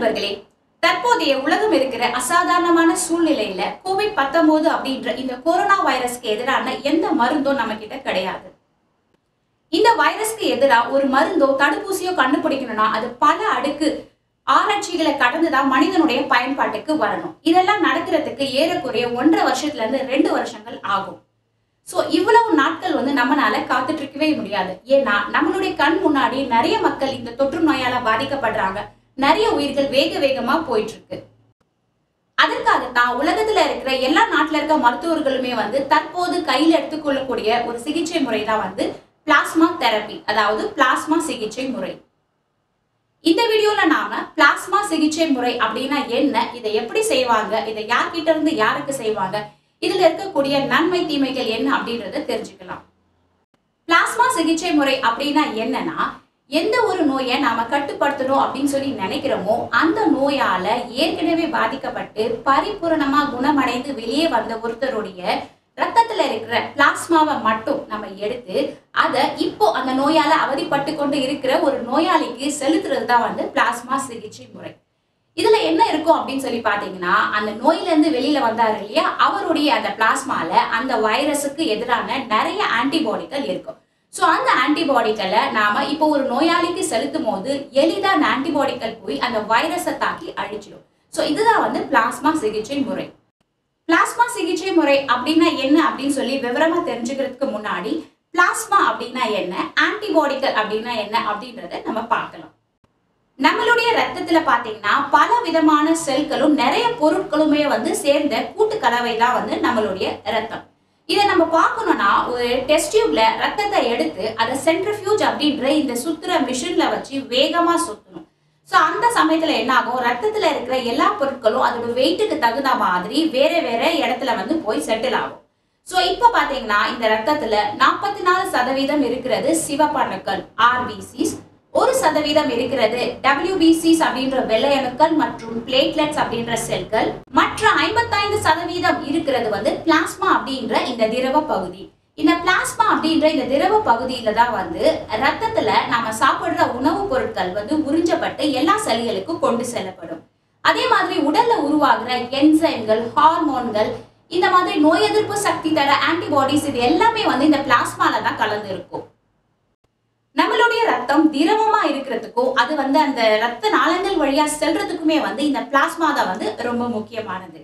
நண்பர்களே தற்போதைய உலகம் இருக்கிற அசாதாரணமான சூழ்நிலையில கோவிட் 19 அப்படின்ற இந்த கொரோனா வைரஸ்க்கு எதிரான எந்த மருந்தும் நம்ம கிட்ட கிடையாது இந்த வைரஸ்க்கு எதிராக ஒரு மருந்தோ தடுப்பூசியோ கண்டுபிடிக்கணும்னா அது பல அடுக்கு ஆராய்ச்சிகளை கடந்துதான் மனிதனுடைய பயன்பாட்டுக்கு வரணும் இதெல்லாம் நடக்கிறதுக்கு ஏறக்குறைய ஒன்றரை வருஷத்துல இருந்து ரெண்டு வருஷங்கள் ஆகும் ஸோ இவ்வளவு நாட்கள் வந்து நம்மளால காத்துட்டு இருக்கவே முடியாது ஏன்னா நம்மளுடைய கண் முன்னாடி நிறைய மக்கள் இந்த தொற்று நோயால பாதிக்கப்படுறாங்க நிறைய உயிர்கள் வேக வேகமா போயிட்டு இருக்கு அதற்காகத்தான் உலகத்துல இருக்கிற எல்லா நாட்டுல இருக்க மருத்துவர்களுமே வந்து தற்போது கையில எடுத்துக்கொள்ளக்கூடிய ஒரு சிகிச்சை முறை தான் வந்து பிளாஸ்மா தெரப்பி அதாவது பிளாஸ்மா சிகிச்சை முறை இந்த வீடியோல நாம பிளாஸ்மா சிகிச்சை முறை அப்படின்னா என்ன இதை எப்படி செய்வாங்க இதை யார்கிட்ட இருந்து யாருக்கு செய்வாங்க இதுல இருக்கக்கூடிய நன்மை தீமைகள் என்ன அப்படின்றத தெரிஞ்சுக்கலாம் பிளாஸ்மா சிகிச்சை முறை அப்படின்னா என்னன்னா எந்த ஒரு நோயை நாம கட்டுப்படுத்தணும் அப்படின்னு சொல்லி நினைக்கிறோமோ அந்த நோயால ஏற்கனவே பாதிக்கப்பட்டு பரிபூரணமா குணமடைந்து வெளியே வந்த ஒருத்தருடைய ரத்தத்துல இருக்கிற பிளாஸ்மாவை மட்டும் நம்ம எடுத்து அதை இப்போ அந்த நோயால அவதிப்பட்டு கொண்டு இருக்கிற ஒரு நோயாளிக்கு செலுத்துறது தான் வந்து பிளாஸ்மா சிகிச்சை முறை இதுல என்ன இருக்கும் அப்படின்னு சொல்லி பாத்தீங்கன்னா அந்த நோயில இருந்து வெளியில வந்தாரு இல்லையா அவருடைய அந்த பிளாஸ்மால அந்த வைரஸுக்கு எதிரான நிறைய ஆன்டிபாடிகள் இருக்கும் ஸோ அந்த ஆன்டிபாடிகளை நாம இப்போ ஒரு நோயாளிக்கு செலுத்தும் போது எளிதா அந்த ஆன்டிபாடிகள் போய் அந்த வைரஸை தாக்கி அழிச்சிடும் ஸோ இதுதான் வந்து பிளாஸ்மா சிகிச்சை முறை பிளாஸ்மா சிகிச்சை முறை அப்படின்னா என்ன அப்படின்னு சொல்லி விவரமா தெரிஞ்சுக்கிறதுக்கு முன்னாடி பிளாஸ்மா அப்படின்னா என்ன ஆன்டிபாடிகள் அப்படின்னா என்ன அப்படின்றத நம்ம பார்க்கலாம் நம்மளுடைய ரத்தத்துல பாத்தீங்கன்னா பல விதமான செல்களும் நிறைய பொருட்களுமே வந்து சேர்ந்த கூட்டு கலவை தான் வந்து நம்மளுடைய ரத்தம் இதை நம்ம பார்க்கணும்னா ஒரு டெஸ்ட் டியூப்ல ரத்தத்தை எடுத்து அதை சென்ட்ரிஃபியூஜ் அப்படின்ற இந்த சுத்துற மிஷின்ல வச்சு வேகமா சுத்தணும் ஸோ அந்த சமயத்துல என்ன ஆகும் ரத்தத்துல இருக்கிற எல்லா பொருட்களும் அதோட வெயிட்டுக்கு தகுந்த மாதிரி வேற வேற இடத்துல வந்து போய் செட்டில் ஆகும் ஸோ இப்போ பார்த்தீங்கன்னா இந்த ரத்தத்துல நாற்பத்தி நாலு சதவீதம் இருக்கிறது சிவப்பணுக்கள் ஆர்பிசிஸ் ஒரு சதவீதம் இருக்கிறது டபிள்யூபிசிஸ் அப்படின்ற வெள்ளை அணுக்கள் மற்றும் பிளேட்லெட்ஸ் அப்படின்ற செல்கள் மற்ற ஐம்பத்தைந்து சதவீதம் இருக்கிறது வந்து பிளாஸ்மா அப்படின்ற இந்த திரவ பகுதி இந்த பிளாஸ்மா அப்படின்ற இந்த திரவ பகுதியில தான் வந்து ரத்தத்துல நாம சாப்பிடுற உணவுப் பொருட்கள் வந்து உறிஞ்சப்பட்டு எல்லா செல்களுக்கும் கொண்டு செல்லப்படும் அதே மாதிரி உடல்ல உருவாகிற என்சைம்கள் ஹார்மோன்கள் இந்த மாதிரி நோய் எதிர்ப்பு சக்தி தர ஆன்டிபாடிஸ் இது எல்லாமே வந்து இந்த பிளாஸ்மால தான் கலந்து இருக்கும் நம்மளுடைய ரத்தம் திரவமா இருக்கிறதுக்கும் அது வந்து அந்த ரத்த நாளங்கள் வழியா செல்றதுக்குமே வந்து இந்த பிளாஸ்மா தான் வந்து ரொம்ப முக்கியமானது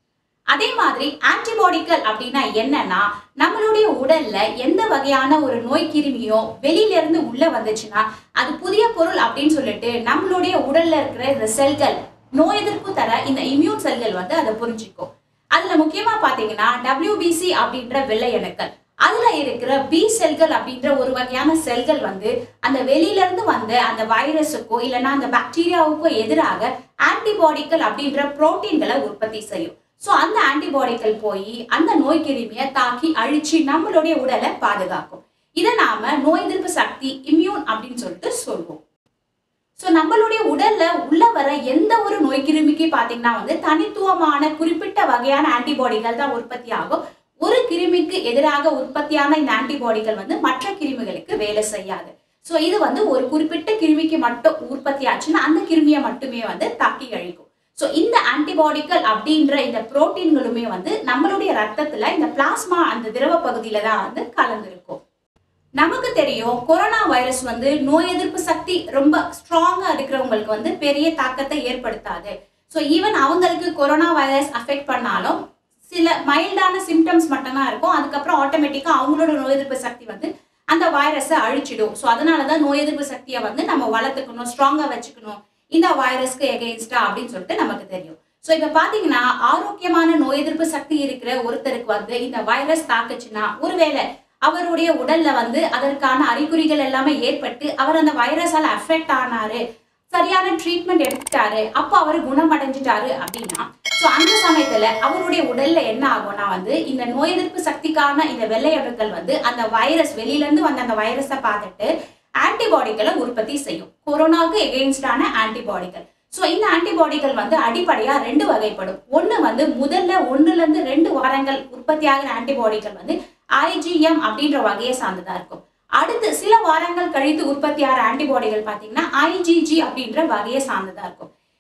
அதே மாதிரி ஆன்டிபாடிகள் அப்படின்னா என்னன்னா நம்மளுடைய உடல்ல எந்த வகையான ஒரு நோய் கிருமியோ வெளியில இருந்து உள்ள வந்துச்சுன்னா அது புதிய பொருள் அப்படின்னு சொல்லிட்டு நம்மளுடைய உடல்ல இருக்கிற இந்த செல்கள் நோய் எதிர்ப்பு தர இந்த இம்யூன் செல்கள் வந்து அதை புரிஞ்சுக்கும் அதுல முக்கியமா பாத்தீங்கன்னா டபிள்யூபிசி அப்படின்ற வெள்ளை அணுக்கள் அதுல இருக்கிற பி செல்கள் அப்படின்ற ஒரு வகையான செல்கள் வந்து அந்த வெளியில இருந்து வந்த அந்த வைரஸுக்கோ இல்லைன்னா அந்த பாக்டீரியாவுக்கோ எதிராக ஆன்டிபாடிகள் அப்படின்ற புரோட்டீன்களை உற்பத்தி செய்யும் ஸோ அந்த ஆன்டிபாடிகள் போய் அந்த நோய் கிருமியை தாக்கி அழிச்சு நம்மளுடைய உடலை பாதுகாக்கும் இதை நாம நோய் எதிர்ப்பு சக்தி இம்யூன் அப்படின்னு சொல்லிட்டு சொல்லுவோம் ஸோ நம்மளுடைய உடல்ல உள்ள வர எந்த ஒரு நோய் கிருமிக்கு பார்த்தீங்கன்னா வந்து தனித்துவமான குறிப்பிட்ட வகையான ஆன்டிபாடிகள் தான் உற்பத்தி ஆகும் ஒரு கிருமிக்கு எதிராக உற்பத்தியான இந்த ஆன்டிபாடிகள் வந்து மற்ற கிருமிகளுக்கு வேலை செய்யாது ஸோ இது வந்து ஒரு குறிப்பிட்ட கிருமிக்கு மட்டும் உற்பத்தி ஆச்சுன்னா அந்த கிருமியை மட்டுமே வந்து தாக்கி அழிக்கும் ஸோ இந்த ஆன்டிபாடிகள் அப்படின்ற இந்த புரோட்டீன்களுமே வந்து நம்மளுடைய ரத்தத்துல இந்த பிளாஸ்மா அந்த திரவ பகுதியில தான் வந்து கலந்துருக்கும் நமக்கு தெரியும் கொரோனா வைரஸ் வந்து நோய் எதிர்ப்பு சக்தி ரொம்ப ஸ்ட்ராங்கா இருக்கிறவங்களுக்கு வந்து பெரிய தாக்கத்தை ஏற்படுத்தாது ஸோ ஈவன் அவங்களுக்கு கொரோனா வைரஸ் அஃபெக்ட் பண்ணாலும் சில மைல்டான சிம்டம்ஸ் மட்டும்தான் இருக்கும் அதுக்கப்புறம் ஆட்டோமேட்டிக்காக அவங்களோட நோய் எதிர்ப்பு சக்தி வந்து அந்த வைரஸை அழிச்சிடும் ஸோ அதனால தான் நோய் எதிர்ப்பு சக்தியை வந்து நம்ம வளர்த்துக்கணும் ஸ்ட்ராங்காக வச்சுக்கணும் இந்த வைரஸ்க்கு எகெயின்ஸ்டா அப்படின்னு சொல்லிட்டு நமக்கு தெரியும் ஸோ இப்போ பார்த்தீங்கன்னா ஆரோக்கியமான நோய் எதிர்ப்பு சக்தி இருக்கிற ஒருத்தருக்கு வந்து இந்த வைரஸ் தாக்குச்சுன்னா ஒருவேளை அவருடைய உடல்ல வந்து அதற்கான அறிகுறிகள் எல்லாமே ஏற்பட்டு அவர் அந்த வைரஸால அஃபெக்ட் ஆனாரு சரியான ட்ரீட்மெண்ட் எடுத்துட்டாரு அப்போ அவர் குணமடைஞ்சிட்டாரு அப்படின்னா ஸோ அந்த சமயத்துல அவருடைய உடல்ல என்ன ஆகும்னா வந்து இந்த நோய் எதிர்ப்பு சக்திக்கான இந்த வெள்ளை அணுக்கள் வந்து அந்த வைரஸ் வெளியில இருந்து வந்த அந்த வைரஸை பார்த்துட்டு ஆன்டிபாடிகளை உற்பத்தி செய்யும் கொரோனாவுக்கு எகெயின்ஸ்டான ஆன்டிபாடிகள் ஸோ இந்த ஆன்டிபாடிகள் வந்து அடிப்படையா ரெண்டு வகைப்படும் ஒன்று வந்து முதல்ல ஒன்றுல இருந்து ரெண்டு வாரங்கள் உற்பத்தி ஆகிற ஆன்டிபாடிகள் வந்து ஐஜிஎம் அப்படின்ற வகையை சார்ந்ததா இருக்கும் அடுத்து சில வாரங்கள் கழித்து உற்பத்தி ஆகிற ஆன்டிபாடிகள் பார்த்தீங்கன்னா ஐஜிஜி அப்படின்ற வகையை சார்ந்ததா இருக்கும்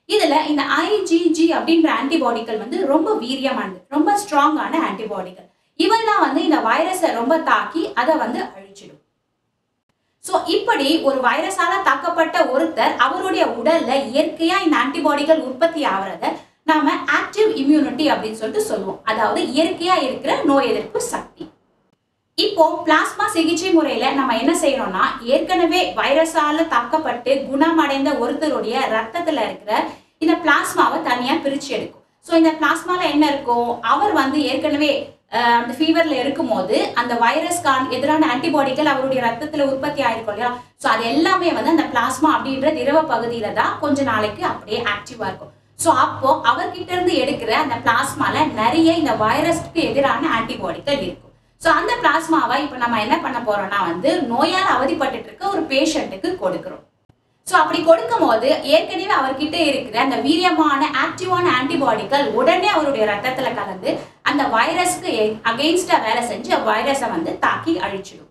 இதுல இந்த ஐஜிஜி அப்படின்ற ஆன்டிபாடிகள் வந்து ரொம்ப வீரியமானது ரொம்ப ஸ்ட்ராங்கான ஆன்டிபாடிகள் இவெல்லாம் வந்து இந்த வைரஸை ரொம்ப தாக்கி அதை வந்து அழிச்சிடும் ஸோ இப்படி ஒரு வைரஸால தாக்கப்பட்ட ஒருத்தர் அவருடைய உடல்ல இயற்கையா இந்த ஆன்டிபாடிகள் உற்பத்தி ஆகிறத நாம ஆக்டிவ் இம்யூனிட்டி அப்படின்னு சொல்லிட்டு சொல்லுவோம் அதாவது இயற்கையா இருக்கிற நோய் எதிர்ப்பு சக்தி இப்போ பிளாஸ்மா சிகிச்சை முறையில நம்ம என்ன செய்யறோம்னா ஏற்கனவே வைரஸால தாக்கப்பட்டு குணமடைந்த ஒருத்தருடைய ரத்தத்துல இருக்கிற இந்த பிளாஸ்மாவை தனியா பிரிச்சு எடுக்கும் ஸோ இந்த பிளாஸ்மால என்ன இருக்கும் அவர் வந்து ஏற்கனவே அஹ், அந்த ஃபீவர்ல இருக்கும்போது அந்த வைரஸ்கான எதிரான ஆன்டிபாடிகள் அவருடைய ரத்தத்துல உற்பத்தி ஆயிருக்கும் இல்லையா ஸோ அது எல்லாமே வந்து அந்த பிளாஸ்மா அப்படின்ற திரவ பகுதியில தான் கொஞ்ச நாளைக்கு அப்படியே ஆக்டிவா இருக்கும் ஸோ அப்போ அவர்கிட்ட இருந்து எடுக்கிற அந்த பிளாஸ்மால நிறைய இந்த வைரஸ்க்கு எதிரான ஆன்டிபாடிகள் இருக்கும் ஸோ அந்த பிளாஸ்மாவை இப்போ நம்ம என்ன பண்ண போறோம்னா வந்து நோயால் அவதிப்பட்டுட்டு இருக்க ஒரு பேஷண்ட்டுக்கு கொடுக்குறோம் ஸோ அப்படி கொடுக்கும்போது ஏற்கனவே அவர்கிட்ட இருக்கிற அந்த வீரியமான ஆக்டிவான ஆன்டிபாடிகள் உடனே அவருடைய ரத்தத்துல கலந்து அந்த வைரஸ்க்கு அகெயின்ஸ்டா வேலை செஞ்சு வைரஸை வந்து தாக்கி அழிச்சிடும்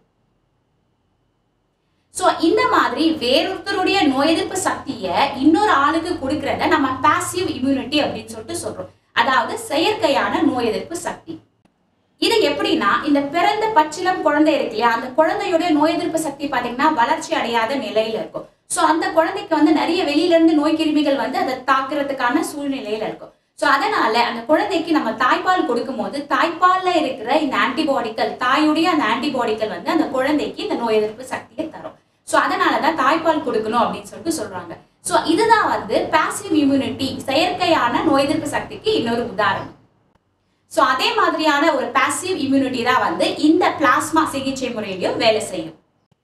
ஸோ இந்த மாதிரி வேறொருத்தருடைய நோய் எதிர்ப்பு சக்தியை இன்னொரு ஆளுக்கு கொடுக்கறத நம்ம பாசிவ் இம்யூனிட்டி அப்படின்னு சொல்லிட்டு சொல்றோம் அதாவது செயற்கையான நோய் எதிர்ப்பு சக்தி இது எப்படின்னா இந்த பிறந்த பச்சிலம் குழந்தை இருக்கு இல்லையா அந்த குழந்தையுடைய நோய் எதிர்ப்பு சக்தி பாத்தீங்கன்னா வளர்ச்சி அடையாத நிலையில இருக்கும் ஸோ அந்த குழந்தைக்கு வந்து நிறைய வெளியில இருந்து நோய் கிருமிகள் வந்து அதை தாக்குறதுக்கான சூழ்நிலையில இருக்கும் ஸோ அதனால அந்த குழந்தைக்கு நம்ம தாய்ப்பால் கொடுக்கும்போது தாய்ப்பால்ல இருக்கிற இந்த ஆன்டிபாடிகள் தாயுடைய அந்த ஆன்டிபாடிகள் வந்து அந்த குழந்தைக்கு இந்த நோய் எதிர்ப்பு சக்தியை தரும் ஸோ அதனால தான் தாய்ப்பால் கொடுக்கணும் அப்படின்னு சொல்லிட்டு சொல்றாங்க ஸோ இதுதான் வந்து பாசிவ் இம்யூனிட்டி செயற்கையான நோய் எதிர்ப்பு சக்திக்கு இன்னொரு உதாரணம் ஸோ அதே மாதிரியான ஒரு பாசிவ் இம்யூனிட்டி தான் வந்து இந்த பிளாஸ்மா சிகிச்சை முறையிலையும் வேலை செய்யும்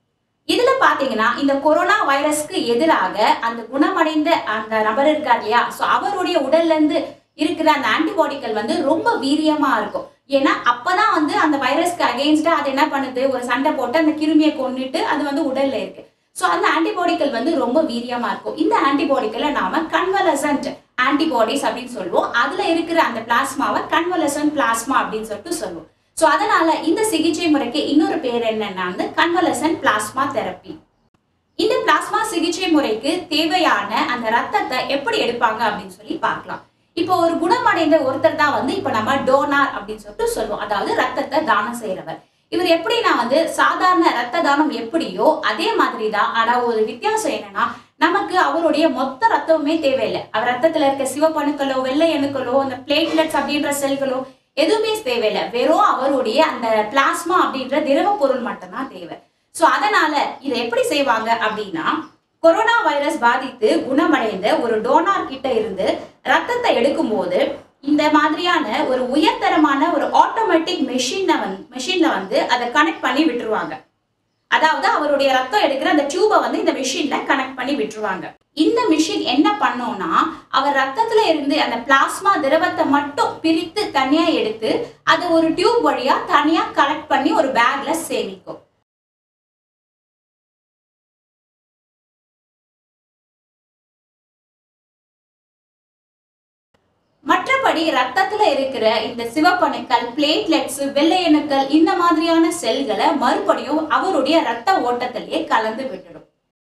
இதுல பாத்தீங்கன்னா இந்த கொரோனா வைரஸ்க்கு எதிராக அந்த குணமடைந்த அந்த நபர் இருக்கார் இல்லையா ஸோ அவருடைய உடல்ல இருந்து இருக்கிற அந்த ஆன்டிபாடிகள் வந்து ரொம்ப வீரியமா இருக்கும் ஏன்னா அப்பதான் வந்து அந்த வைரஸ்க்கு அகெயின்ஸ்டா அது என்ன பண்ணுது ஒரு சண்டை போட்டு அந்த கிருமியை கொண்டுட்டு அது வந்து உடல்ல இருக்கு ஸோ அந்த ஆன்டிபாடிகள் வந்து ரொம்ப வீரியமா இருக்கும் இந்த ஆன்டிபாடிகளை நாம கன்வலசன்ட் ஆன்டிபாடிஸ் அப்படின்னு சொல்லுவோம் அதுல இருக்கிற அந்த பிளாஸ்மாவை கன்வலசன்ட் பிளாஸ்மா அப்படின்னு சொல்லிட்டு சொல்லுவோம் ஸோ அதனால இந்த சிகிச்சை முறைக்கு இன்னொரு பேர் என்னன்னா வந்து கன்வலசன்ட் பிளாஸ்மா தெரப்பி இந்த பிளாஸ்மா சிகிச்சை முறைக்கு தேவையான அந்த ரத்தத்தை எப்படி எடுப்பாங்க அப்படின்னு சொல்லி பார்க்கலாம் இப்போ ஒரு குணமடைந்த ஒருத்தர் தான் வந்து இப்போ நம்ம டோனார் அப்படின்னு சொல்லிட்டு சொல்லுவோம் அதாவது ரத்தத்தை தானம் செய்யறவர் இவர் எப்படின்னா வந்து சாதாரண ரத்த தானம் எப்படியோ அதே மாதிரி தான் ஆனா ஒரு வித்தியாசம் என்னன்னா நமக்கு அவருடைய மொத்த ரத்தமுமே தேவையில்லை அவர் ரத்தத்துல இருக்க சிவப்பணுக்களோ வெள்ளை அணுக்களோ அந்த பிளேட்லெட்ஸ் அப்படின்ற செல்களோ எதுவுமே தேவையில்லை வெறும் அவருடைய அந்த பிளாஸ்மா அப்படின்ற திரவ பொருள் மட்டும்தான் தேவை ஸோ அதனால இதை எப்படி செய்வாங்க அப்படின்னா கொரோனா வைரஸ் பாதித்து குணமடைந்த ஒரு டோனார் கிட்ட இருந்து ரத்தத்தை எடுக்கும்போது இந்த மாதிரியான ஒரு உயர்தரமான ஒரு ஆட்டோமேட்டிக் மெஷினை வந்து மெஷின்ல வந்து அதை கனெக்ட் பண்ணி விட்டுருவாங்க அதாவது அவருடைய ரத்தம் எடுக்கிற அந்த டியூபை வந்து இந்த மிஷின்ல கனெக்ட் பண்ணி விட்டுருவாங்க இந்த மிஷின் என்ன பண்ணோம்னா அவர் ரத்தத்துல இருந்து அந்த பிளாஸ்மா திரவத்தை மட்டும் பிரித்து தனியா எடுத்து அதை ஒரு டியூப் வழியா தனியா கலெக்ட் பண்ணி ஒரு பேக்ல சேமிக்கும் மற்றபடி ரத்தத்துல இருக்கிற இந்த சிவப்பணுக்கள் பிளேட்லெட்ஸ் வெள்ளையணுக்கள் இந்த மாதிரியான செல்களை மறுபடியும் அவருடைய ரத்த ஓட்டத்திலேயே கலந்து விட்டுடும்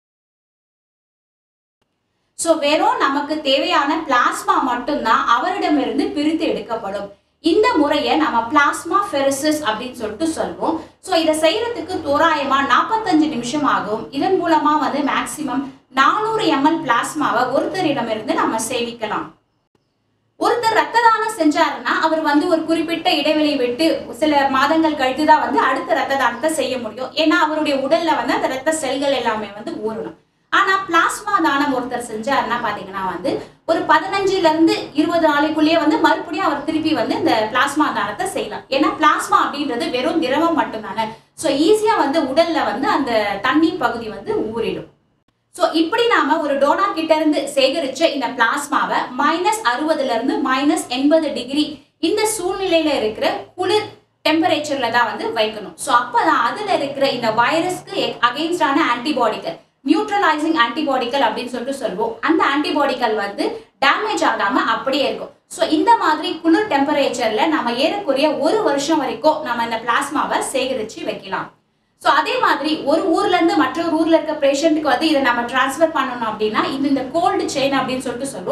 சோ வெறும் நமக்கு தேவையான பிளாஸ்மா மட்டும்தான் அவரிடமிருந்து பிரித்து எடுக்கப்படும் இந்த முறையை நம்ம பிளாஸ்மா ஃபெரிசிஸ் அப்படின்னு சொல்லிட்டு சொல்லுவோம் ஸோ இதை செய்யறதுக்கு தோராயமா நாற்பத்தஞ்சு நிமிஷம் ஆகும் இதன் மூலமா வந்து மேக்சிமம் நானூறு எம்எல் பிளாஸ்மாவை ஒருத்தரிடமிருந்து நம்ம சேமிக்கலாம் ஒருத்தர் ரத்த தானம் செஞ்சாருன்னா அவர் வந்து ஒரு குறிப்பிட்ட இடைவெளி விட்டு சில மாதங்கள் கழித்து தான் வந்து அடுத்த ரத்த தானத்தை செய்ய முடியும் ஏன்னா அவருடைய உடல்ல வந்து அந்த ரத்த செல்கள் எல்லாமே வந்து ஊறணும் ஆனா பிளாஸ்மா தானம் ஒருத்தர் செஞ்சாருன்னா பாத்தீங்கன்னா வந்து ஒரு பதினஞ்சுல இருந்து இருபது நாளைக்குள்ளேயே வந்து மறுபடியும் அவர் திருப்பி வந்து இந்த பிளாஸ்மா தானத்தை செய்யலாம் ஏன்னா பிளாஸ்மா அப்படின்றது வெறும் திரவம் மட்டும்தானே ஸோ ஈஸியா வந்து உடல்ல வந்து அந்த தண்ணீர் பகுதி வந்து ஊறிடும் ஸோ இப்படி நாம ஒரு டோனார் கிட்ட இருந்து சேகரிச்ச இந்த பிளாஸ்மாவை மைனஸ் அறுபதுல இருந்து மைனஸ் எண்பது டிகிரி இந்த சூழ்நிலையில இருக்கிற குளிர் டெம்பரேச்சர்ல தான் வந்து வைக்கணும் ஸோ அப்பதான் அதுல இருக்கிற இந்த வைரஸ்க்கு அகெயின்ஸ்டான ஆன்டிபாடிகள் நியூட்ரலைசிங் ஆன்டிபாடிகள் அப்படின்னு சொல்லிட்டு சொல்லுவோம் அந்த ஆன்டிபாடிகள் வந்து டேமேஜ் ஆகாம அப்படியே இருக்கும் ஸோ இந்த மாதிரி குளிர் டெம்பரேச்சர்ல நம்ம ஏறக்குறைய ஒரு வருஷம் வரைக்கும் நம்ம இந்த பிளாஸ்மாவை சேகரிச்சு வைக்கலாம் ஸோ அதே மாதிரி ஒரு ஊர்ல இருந்து மற்றொரு ஊர்ல இருக்க பேஷண்ட்டுக்கு வந்து இதை நம்ம டிரான்ஸ்ஃபர் பண்ணணும் அப்படின்னா இது இந்த கோல்டு செயின் அப்படின்னு சொல்லிட்டு சொல்லுவோம்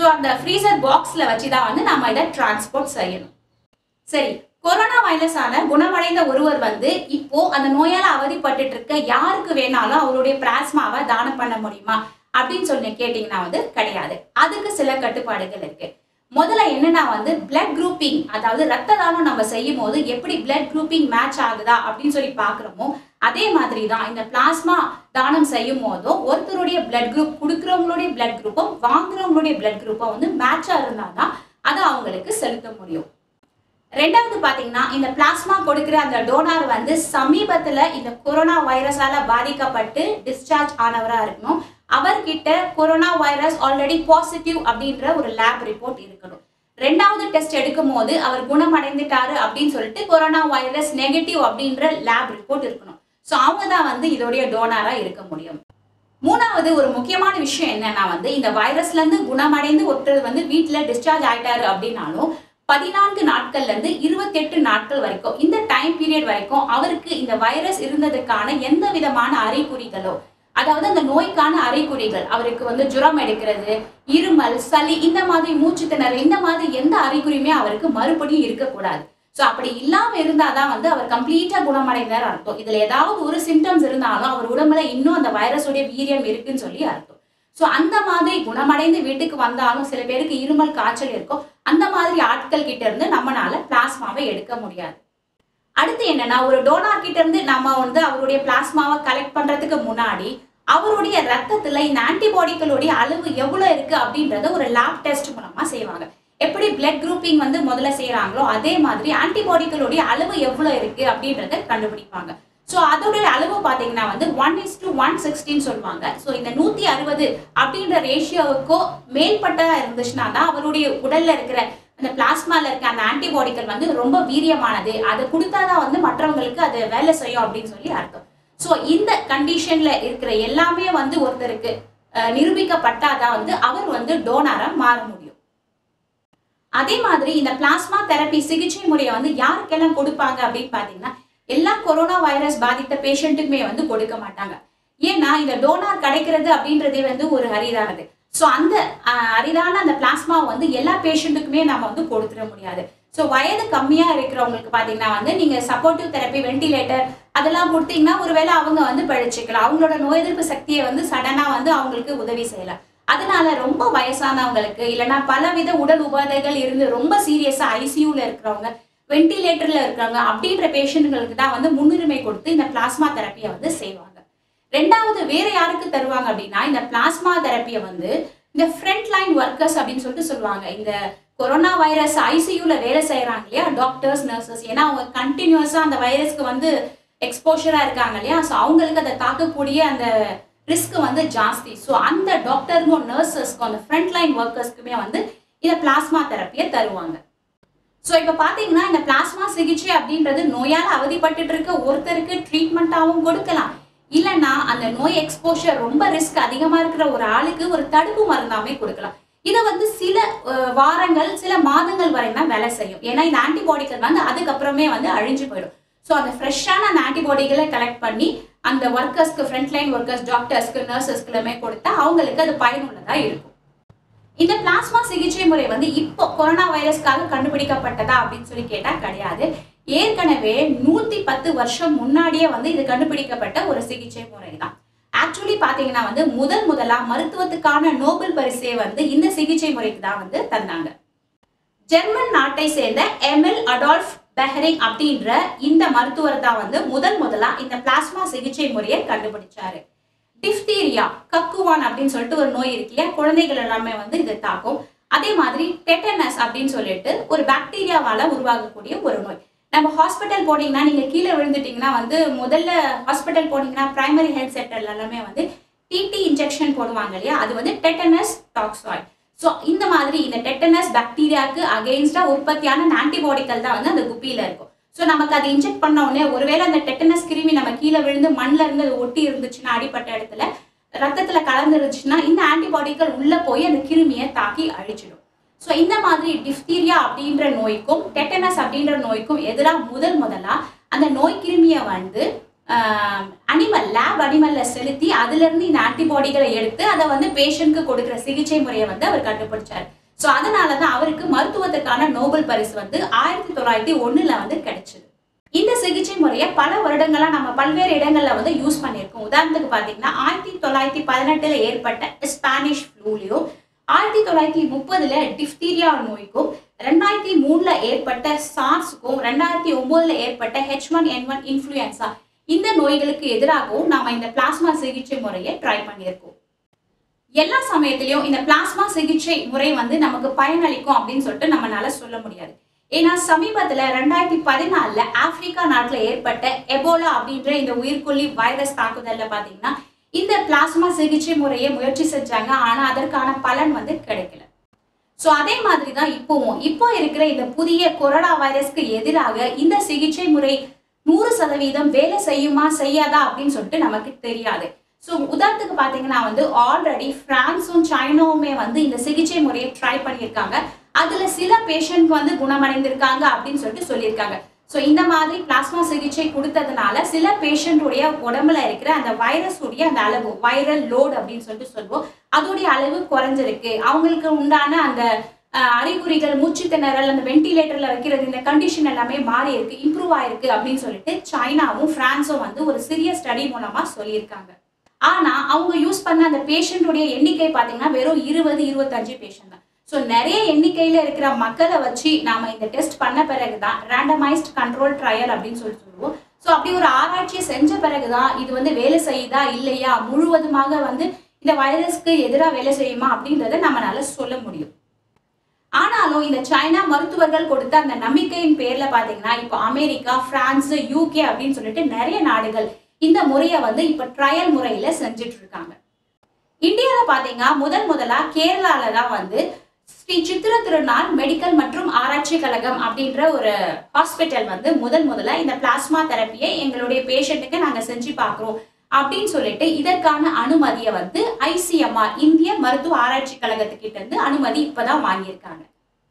ஸோ அந்த ஃப்ரீசர் பாக்ஸில் வச்சு தான் வந்து நம்ம இதை டிரான்ஸ்போர்ட் செய்யணும் சரி கொரோனா வைரஸால குணமடைந்த ஒருவர் வந்து இப்போ அந்த நோயால அவதிப்பட்டுட்டு இருக்க யாருக்கு வேணாலும் அவருடைய பிளாஸ்மாவை தானம் பண்ண முடியுமா அப்படின்னு சொல்லி கேட்டீங்கன்னா வந்து கிடையாது அதுக்கு சில கட்டுப்பாடுகள் இருக்கு முதல்ல என்னன்னா வந்து பிளட் குரூப்பிங் அதாவது ரத்த தானம் நம்ம செய்யும் போது எப்படி பிளட் குரூப்பிங் மேட்ச் ஆகுதா அப்படின்னு சொல்லி பார்க்குறோமோ அதே மாதிரி தான் இந்த பிளாஸ்மா தானம் செய்யும் போதும் ஒருத்தருடைய பிளட் குரூப் கொடுக்குறவங்களுடைய பிளட் குரூப்பும் வாங்குறவங்களுடைய பிளட் குரூப்பும் வந்து மேட்சா இருந்தால் தான் அதை அவங்களுக்கு செலுத்த முடியும் ரெண்டாவது பாத்தீங்கன்னா இந்த பிளாஸ்மா கொடுக்கிற அந்த டோனார் வந்து சமீபத்துல இந்த கொரோனா வைரஸால பாதிக்கப்பட்டு டிஸ்சார்ஜ் ஆனவரா இருக்கணும் அவர்கிட்ட கொரோனா வைரஸ் ஆல்ரெடி பாசிட்டிவ் அப்படின்ற ஒரு லேப் ரிப்போர்ட் இருக்கணும் ரெண்டாவது டெஸ்ட் எடுக்கும் போது அவர் குணமடைந்துட்டாரு அப்படின்னு சொல்லிட்டு கொரோனா வைரஸ் நெகட்டிவ் அப்படின்ற லேப் ரிப்போர்ட் இருக்கணும் ஸோ அவங்க தான் வந்து இதோடைய டோனாரா இருக்க முடியும் மூணாவது ஒரு முக்கியமான விஷயம் என்னன்னா வந்து இந்த வைரஸ்ல இருந்து குணமடைந்து ஒருத்தர் வந்து வீட்டில் டிஸ்சார்ஜ் ஆயிட்டாரு அப்படின்னாலும் பதினான்கு நாட்கள்ல இருந்து இருபத்தெட்டு நாட்கள் வரைக்கும் இந்த டைம் பீரியட் வரைக்கும் அவருக்கு இந்த வைரஸ் இருந்ததுக்கான எந்த விதமான அறிகுறிகளோ அதாவது அந்த நோய்க்கான அறிகுறிகள் அவருக்கு வந்து ஜுரம் எடுக்கிறது இருமல் சளி இந்த மாதிரி மூச்சு திணறல் இந்த மாதிரி எந்த அறிகுறியுமே அவருக்கு மறுபடியும் இருக்கக்கூடாது ஸோ அப்படி இல்லாம இருந்தாதான் வந்து அவர் கம்ப்ளீட்டா குணமடைந்தார் அர்த்தம் இதுல ஏதாவது ஒரு சிம்டம்ஸ் இருந்தாலும் அவர் உடம்புல இன்னும் அந்த வைரஸுடைய வீரியம் இருக்குன்னு சொல்லி அர்த்தம் ஸோ அந்த மாதிரி குணமடைந்து வீட்டுக்கு வந்தாலும் சில பேருக்கு இருமல் காய்ச்சல் இருக்கும் அந்த மாதிரி ஆட்கள் கிட்ட இருந்து நம்மளால பிளாஸ்மாவை எடுக்க முடியாது அடுத்து என்னன்னா ஒரு டோனார் கிட்ட இருந்து நம்ம வந்து அவருடைய பிளாஸ்மாவை கலெக்ட் பண்றதுக்கு முன்னாடி அவருடைய ரத்தத்துல இந்த ஆன்டிபாடிகளுடைய அளவு எவ்வளவு இருக்கு அப்படின்றத ஒரு லேப் டெஸ்ட் மூலமா செய்வாங்க எப்படி பிளட் குரூப்பிங் வந்து முதல்ல செய்யறாங்களோ அதே மாதிரி ஆன்டிபாடிகளுடைய அளவு எவ்வளவு இருக்கு அப்படின்றத கண்டுபிடிப்பாங்க ஸோ அதோடைய அளவு பார்த்தீங்கன்னா வந்து ஒன் இஸ் டு ஒன் சிக்ஸ்டின்னு சொல்லுவாங்க ஸோ இந்த நூற்றி அறுபது அப்படின்ற ரேஷியோவுக்கோ மேல்பட்டா இருந்துச்சுன்னா தான் அவருடைய உடல்ல இருக்கிற அந்த பிளாஸ்மால இருக்க அந்த ஆன்டிபாடிகள் வந்து ரொம்ப வீரியமானது அதை கொடுத்தாதான் வந்து மற்றவங்களுக்கு அது வேலை செய்யும் அப்படின்னு சொல்லி அர்த்தம் ஸோ இந்த கண்டிஷன்ல இருக்கிற எல்லாமே வந்து ஒருத்தருக்கு அஹ், நிரூபிக்கப்பட்டாதான் வந்து அவர் வந்து டோனாரா மாற முடியும் அதே மாதிரி இந்த பிளாஸ்மா தெரப்பி சிகிச்சை முறையை வந்து யாருக்கெல்லாம் கொடுப்பாங்க அப்படின்னு பார்த்தீங்கன்னா எல்லா கொரோனா வைரஸ் பாதித்த பேஷண்ட்டுக்குமே வந்து கொடுக்க மாட்டாங்க ஏன்னா இந்த டோனார் கிடைக்கிறது அப்படின்றதே வந்து ஒரு அரிதானது ஸோ அந்த அஹ், அரிதான அந்த பிளாஸ்மா வந்து எல்லா பேஷண்ட்டுக்குமே நம்ம வந்து கொடுத்துட முடியாது ஸோ வயது கம்மியாக இருக்கிறவங்களுக்கு பார்த்தீங்கன்னா வந்து நீங்கள் சப்போர்ட்டிவ் தெரப்பி வென்டிலேட்டர் அதெல்லாம் கொடுத்தீங்கன்னா ஒருவேளை அவங்க வந்து பழிச்சுக்கலாம் அவங்களோட நோய் எதிர்ப்பு சக்தியை வந்து சடனாக வந்து அவங்களுக்கு உதவி செய்யலாம் அதனால ரொம்ப வயசானவங்களுக்கு இல்லைன்னா பலவித உடல் உபாதைகள் இருந்து ரொம்ப சீரியஸா ஐசியூல இருக்கிறவங்க வென்டிலேட்டர்ல இருக்கிறவங்க அப்படின்ற பேஷண்ட்களுக்கு தான் வந்து முன்னுரிமை கொடுத்து இந்த பிளாஸ்மா தெரப்பியை வந்து செய்வாங்க ரெண்டாவது வேற யாருக்கு தருவாங்க அப்படின்னா இந்த பிளாஸ்மா தெரப்பியை வந்து இந்த ஃப்ரண்ட் லைன் ஒர்க்கர்ஸ் அப்படின்னு சொல்லிட்டு சொல்லுவாங்க இந்த கொரோனா வைரஸ் ஐசியூல வேலை செய்யறாங்க இல்லையா டாக்டர்ஸ் நர்சஸ் ஏன்னா அவங்க கண்டினியூஸா அந்த வைரஸ்க்கு வந்து எக்ஸ்போஷரா இருக்காங்க இல்லையா ஸோ அவங்களுக்கு அதை தாக்கக்கூடிய அந்த ரிஸ்க் வந்து ஜாஸ்தி ஸோ அந்த டாக்டருக்கும் நர்சஸ்க்கும் அந்த ஃப்ரண்ட் லைன் ஒர்க்கர்ஸ்க்குமே வந்து இந்த பிளாஸ்மா தெரப்பியை தருவாங்க ஸோ இப்போ பார்த்தீங்கன்னா இந்த பிளாஸ்மா சிகிச்சை அப்படின்றது நோயால் அவதிப்பட்டுட்டு இருக்க ஒருத்தருக்கு ட்ரீட்மெண்ட்டாகவும் கொடுக்கலாம் இல்லைன்னா அந்த நோய் எக்ஸ்போஷர் ரொம்ப ரிஸ்க் அதிகமாக இருக்கிற ஒரு ஆளுக்கு ஒரு தடுப்பு மருந்தாமே கொடுக்கலாம் இதை வந்து சில அஹ், வாரங்கள் சில மாதங்கள் வரை தான் வேலை செய்யும் ஏன்னா இந்த ஆன்டிபாடிகள் வந்து அதுக்கப்புறமே வந்து அழிஞ்சு போயிடும் ஸோ அந்த ஃப்ரெஷ்ஷான அந்த ஆன்டிபாடிகளை கலெக்ட் பண்ணி அந்த ஒர்க்கர்ஸ்க்கு ஃப்ரண்ட் லைன் ஒர்க்கர்ஸ் டாக்டர்ஸ்க்கு நர்சஸ்க்குலாமே கொடுத்தா அவங்களுக்கு அது பயனுள்ளதாக இருக்கும் இந்த பிளாஸ்மா சிகிச்சை முறை வந்து இப்போ கொரோனா வைரஸ்க்காக கண்டுபிடிக்கப்பட்டதா அப்படின்னு சொல்லி கேட்டா கிடையாது ஏற்கனவே நூத்தி பத்து வருஷம் முன்னாடியே வந்து இது கண்டுபிடிக்கப்பட்ட ஒரு சிகிச்சை முறை தான் ஆக்சுவலி பாத்தீங்கன்னா வந்து முதல் முதலா மருத்துவத்துக்கான நோபல் பரிசை வந்து இந்த சிகிச்சை முறைக்கு தான் வந்து தந்தாங்க ஜெர்மன் நாட்டை சேர்ந்த எமில் அடால்ஃப் பெஹரிங் அப்படின்ற இந்த மருத்துவர் தான் வந்து முதல் முதலா இந்த பிளாஸ்மா சிகிச்சை முறையை கண்டுபிடிச்சாரு டிப்தீரியா கக்குவான் அப்படின்னு சொல்லிட்டு ஒரு நோய் இருக்கு இல்லையா குழந்தைகள் எல்லாமே வந்து இது தாக்கும் அதே மாதிரி டெட்டனஸ் அப்படின்னு சொல்லிட்டு ஒரு பாக்டீரியாவால உருவாகக்கூடிய ஒரு நோய் நம்ம ஹாஸ்பிட்டல் போனீங்கன்னா நீங்க கீழே விழுந்துட்டீங்கன்னா வந்து முதல்ல ஹாஸ்பிட்டல் போனீங்கன்னா பிரைமரி ஹெல்த் சென்டர்ல எல்லாமே வந்து டிடி இன்ஜெக்ஷன் போடுவாங்க இல்லையா அது வந்து டெட்டனஸ் டாக்ஸாய்ட் ஸோ இந்த மாதிரி இந்த டெட்டனஸ் பாக்டீரியாவுக்கு அகெயின்ஸ்டா உற்பத்தியான ஆன்டிபாடிகள் தான் வந்து அந்த குப்பியில இருக்கும் ஸோ நமக்கு அதை இன்ஜெக்ட் பண்ண உடனே ஒருவேளை அந்த டெட்டனஸ் கிருமி நம்ம கீழே விழுந்து மண்ணில் இருந்து அது ஒட்டி இருந்துச்சுன்னா அடிப்பட்ட இடத்துல ரத்தத்துல கலந்துருச்சுன்னா இந்த ஆன்டிபாடிகள் உள்ள போய் அந்த கிருமியை தாக்கி அழிச்சிடும் ஸோ இந்த மாதிரி டிப்தீரியா அப்படின்ற நோய்க்கும் டெட்டனஸ் அப்படின்ற நோய்க்கும் எதிராக முதல் முதலா அந்த நோய் கிருமியை வந்து அனிமல் லேப் அனிமல்ல செலுத்தி அதுல இருந்து இந்த ஆன்டிபாடிகளை எடுத்து அதை வந்து பேஷண்ட்க்கு கொடுக்குற சிகிச்சை முறையை வந்து அவர் கண்டுபிடிச்சார் ஸோ அதனால தான் அவருக்கு மருத்துவத்துக்கான நோபல் பரிசு வந்து ஆயிரத்தி தொள்ளாயிரத்தி ஒண்ணுல வந்து கிடைச்சது இந்த சிகிச்சை முறையை பல வருடங்களா நம்ம பல்வேறு இடங்கள்ல வந்து யூஸ் பண்ணியிருக்கோம் உதாரணத்துக்கு பாத்தீங்கன்னா ஆயிரத்தி தொள்ளாயிரத்தி பதினெட்டுல ஏற்பட்ட ஸ்பானிஷ் ஃப்ளூலையும் ஆயிரத்தி தொள்ளாயிரத்தி முப்பதுல டிப்தீரியா நோய்க்கும் ரெண்டாயிரத்தி மூணுல ஏற்பட்ட சார்ஸுக்கும் ரெண்டாயிரத்தி ஒன்பதுல ஏற்பட்ட H one N one influenza இந்த நோய்களுக்கு எதிராகவும் நாம இந்த பிளாஸ்மா சிகிச்சை முறையை ட்ரை பண்ணியிருக்கோம் எல்லா சமயத்திலையும் இந்த பிளாஸ்மா சிகிச்சை முறை வந்து நமக்கு பயனளிக்கும் அப்படின்னு சொல்லிட்டு நம்மளால சொல்ல முடியாது ஏன்னா சமீபத்துல ரெண்டாயிரத்தி பதினாலுல ஆப்பிரிக்கா நாட்டுல ஏற்பட்ட எபோலா அப்படின்ற இந்த உயிர்கொல்லி வைரஸ் தாக்குதல்ல பாத்தீங்கன்னா இந்த பிளாஸ்மா சிகிச்சை முறையை முயற்சி செஞ்சாங்க ஆனா அதற்கான பலன் வந்து கிடைக்கல ஸோ அதே மாதிரி தான் இப்போவும் இப்போ இருக்கிற இந்த புதிய கொரோனா வைரஸ்க்கு எதிராக இந்த சிகிச்சை முறை நூறு சதவீதம் வேலை செய்யுமா செய்யாதா அப்படின்னு சொல்லிட்டு நமக்கு தெரியாது ஸோ உதாரணத்துக்கு பார்த்தீங்கன்னா வந்து ஆல்ரெடி பிரான்ஸும் சைனாவுமே வந்து இந்த சிகிச்சை முறையை ட்ரை பண்ணியிருக்காங்க அதுல சில பேஷண்ட் வந்து குணமடைந்திருக்காங்க அப்படின்னு சொல்லிட்டு சொல்லியிருக்காங்க ஸோ இந்த மாதிரி பிளாஸ்மா சிகிச்சை கொடுத்ததுனால சில பேஷண்ட்டுடைய உடம்புல இருக்கிற அந்த வைரஸ் உடைய அந்த அளவு வைரல் லோட் அப்படின்னு சொல்லிட்டு சொல்லுவோம் அதோடைய அளவு குறைஞ்சிருக்கு அவங்களுக்கு உண்டான அந்த அஹ், அறிகுறிகள் மூச்சு திணறல் அந்த வென்டிலேட்டர்ல வைக்கிறது இந்த கண்டிஷன் எல்லாமே மாறி இருக்கு இம்ப்ரூவ் ஆயிருக்கு அப்படின்னு சொல்லிட்டு சைனாவும் பிரான்ஸும் வந்து ஒரு சிறிய ஸ்டடி மூலமா சொல்லியிருக்காங்க ஆனா அவங்க யூஸ் பண்ண அந்த பேஷண்ட்டுடைய எண்ணிக்கை பாத்தீங்கன்னா வெறும் இருபது இருபத்தஞ்சு பேஷண்ட் தான் ஸோ நிறைய எண்ணிக்கையில இருக்கிற மக்களை வச்சு நாம இந்த டெஸ்ட் பண்ண பிறகுதான் ரேண்டமைஸ்ட் கண்ட்ரோல் ட்ரையல் அப்படின்னு சொல்லி சொல்லுவோம் ஸோ அப்படி ஒரு ஆராய்ச்சியை செஞ்ச பிறகுதான் இது வந்து வேலை செய்யுதா இல்லையா முழுவதுமாக வந்து இந்த வைரஸ்க்கு எதிராக வேலை செய்யுமா அப்படின்றத நம்மளால சொல்ல முடியும் ஆனாலும் இந்த சைனா மருத்துவர்கள் கொடுத்த அந்த நம்பிக்கையின் பேர்ல பாத்தீங்கன்னா இப்போ அமெரிக்கா பிரான்ஸ் யூகே அப்படின்னு சொல்லிட்டு நிறைய நாடுகள் இந்த முறையை வந்து இப்ப ட்ரையல் முறையில செஞ்சுட்டு இருக்காங்க இந்தியாவில் பாத்தீங்கன்னா முதல் முதலா கேரளால தான் வந்து ஸ்ரீ சித்திர திருநாள் மெடிக்கல் மற்றும் ஆராய்ச்சி கழகம் அப்படின்ற ஒரு ஹாஸ்பிட்டல் வந்து முதல் முதல்ல இந்த பிளாஸ்மா தெரப்பியை எங்களுடைய பேஷண்ட்டுக்கு நாங்க செஞ்சு பார்க்குறோம் அப்படின்னு சொல்லிட்டு இதற்கான அனுமதியை வந்து ஐசிஎம்ஆர் இந்திய மருத்துவ ஆராய்ச்சி கழகத்துக்கிட்ட இருந்து அனுமதி இப்பதான் வாங்கியிருக்காங்க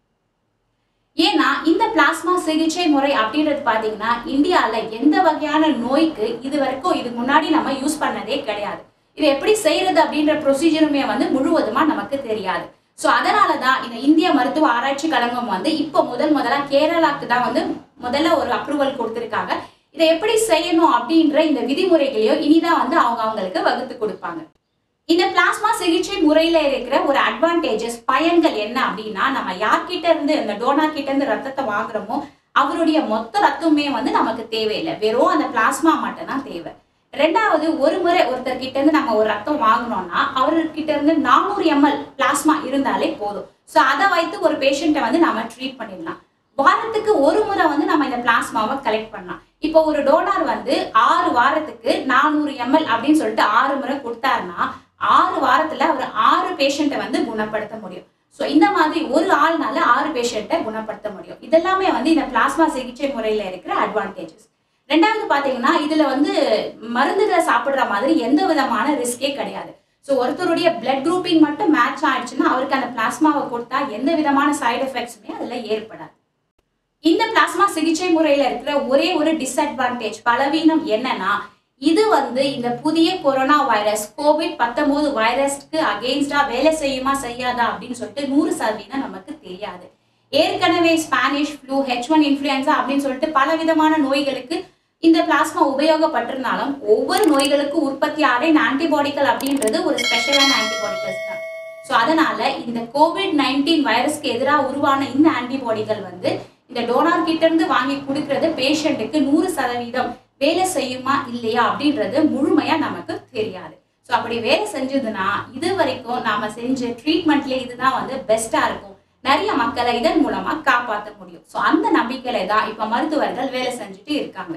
ஏன்னா இந்த பிளாஸ்மா சிகிச்சை முறை அப்படின்றது பாத்தீங்கன்னா இந்தியால எந்த வகையான நோய்க்கு இது வரைக்கும் இது முன்னாடி நம்ம யூஸ் பண்ணதே கிடையாது இது எப்படி செய்யறது அப்படின்ற ப்ரொசீஜருமே வந்து முழுவதுமா நமக்கு தெரியாது ஸோ அதனால தான் இந்த இந்திய மருத்துவ ஆராய்ச்சி கழகம் வந்து இப்போ முதல் முதலா கேரளாக்கு தான் வந்து முதல்ல ஒரு அப்ரூவல் கொடுத்துருக்காங்க இதை எப்படி செய்யணும் அப்படின்ற இந்த விதிமுறைகளையோ இனிதான் வந்து அவங்க அவங்களுக்கு வகுத்து கொடுப்பாங்க இந்த பிளாஸ்மா சிகிச்சை முறையில இருக்கிற ஒரு அட்வான்டேஜஸ் பயன்கள் என்ன அப்படின்னா நம்ம யார்கிட்ட இருந்து இந்த டோனார் கிட்ட இருந்து ரத்தத்தை வாங்குறோமோ அவருடைய மொத்த ரத்தமுமே வந்து நமக்கு தேவையில்லை வெறும் அந்த பிளாஸ்மா மட்டும்தான் தேவை ரெண்டாவது ஒரு முறை ஒருத்தர் கிட்ட இருந்து நம்ம ஒரு ரத்தம் வாங்கினோம்னா அவர்கிட்ட இருந்து நானூறு எம்எல் பிளாஸ்மா இருந்தாலே போதும் ஸோ அதை வைத்து ஒரு பேஷண்ட்டை வந்து நம்ம ட்ரீட் பண்ணிடலாம் வாரத்துக்கு ஒரு முறை வந்து நம்ம இந்த பிளாஸ்மாவை கலெக்ட் பண்ணலாம் இப்போ ஒரு டோனார் வந்து ஆறு வாரத்துக்கு நானூறு எம்எல் அப்படின்னு சொல்லிட்டு ஆறு முறை கொடுத்தாருன்னா ஆறு வாரத்துல அவர் ஆறு பேஷண்ட்டை வந்து குணப்படுத்த முடியும் ஸோ இந்த மாதிரி ஒரு ஆள்னால ஆறு பேஷண்ட்டை குணப்படுத்த முடியும் இதெல்லாமே வந்து இந்த பிளாஸ்மா சிகிச்சை முறையில இருக்கிற அட்வான்டேஜஸ் ரெண்டாவது பாத்தீங்கன்னா இதுல வந்து மருந்துகளை சாப்பிடுற மாதிரி எந்த விதமான ரிஸ்கே கிடையாது ஸோ ஒருத்தருடைய பிளட் குரூப்பிங் மட்டும் மேட்ச் ஆயிடுச்சுன்னா அவருக்கு அந்த பிளாஸ்மாவை கொடுத்தா எந்த விதமான சைடு எஃபெக்ட்ஸுமே அதுல ஏற்படாது இந்த பிளாஸ்மா சிகிச்சை முறையில இருக்கிற ஒரே ஒரு டிஸ்அட்வான்டேஜ் பலவீனம் என்னன்னா இது வந்து இந்த புதிய கொரோனா வைரஸ் கோவிட் பத்தொன்பது வைரஸ்க்கு அகெயின்ஸ்டா வேலை செய்யுமா செய்யாதா அப்படின்னு சொல்லிட்டு நூறு சதவீதம் நமக்கு தெரியாது ஏற்கனவே Spanish flu H one influenza அப்படின்னு சொல்லிட்டு பல விதமான நோய்களுக்கு இந்த பிளாஸ்மா உபயோகப்பட்டிருந்தாலும் ஒவ்வொரு நோய்களுக்கும் உற்பத்தி ஆகிற இந்த ஆன்டிபாடிகள் அப்படின்றது ஒரு ஸ்பெஷலான ஆன்டிபாடிகல்ஸ் தான் ஸோ அதனால இந்த கோவிட் நைன்டீன் வைரஸ்க்கு எதிராக உருவான இந்த ஆன்டிபாடிகள் வந்து இந்த டோனார் கிட்ட இருந்து வாங்கி கொடுக்கறது பேஷண்ட்டுக்கு நூறு சதவீதம் வேலை செய்யுமா இல்லையா அப்படின்றது முழுமையா நமக்கு தெரியாது ஸோ அப்படி வேலை செஞ்சதுன்னா இது வரைக்கும் நாம செஞ்ச ட்ரீட்மெண்ட்ல இதுதான் வந்து பெஸ்டா இருக்கும் நிறைய மக்களை இதன் மூலமா காப்பாற்ற முடியும் ஸோ அந்த நம்பிக்கையில தான் இப்ப மருத்துவர்கள் வேலை செஞ்சுட்டு இருக்காங்க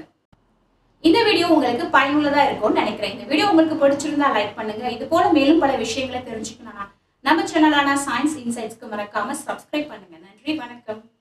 இந்த வீடியோ உங்களுக்கு பயனுள்ளதா இருக்கும்னு நினைக்கிறேன் இந்த வீடியோ உங்களுக்கு பிடிச்சிருந்தா லைக் பண்ணுங்க இது போல மேலும் பல விஷயங்களை தெரிஞ்சுக்கணும்னா நம்ம சேனலான சயின்ஸ் இன்சைட்ஸ்க்கு மறக்காம சப்ஸ்கிரைப் பண்ணுங்க நன்றி வணக்கம்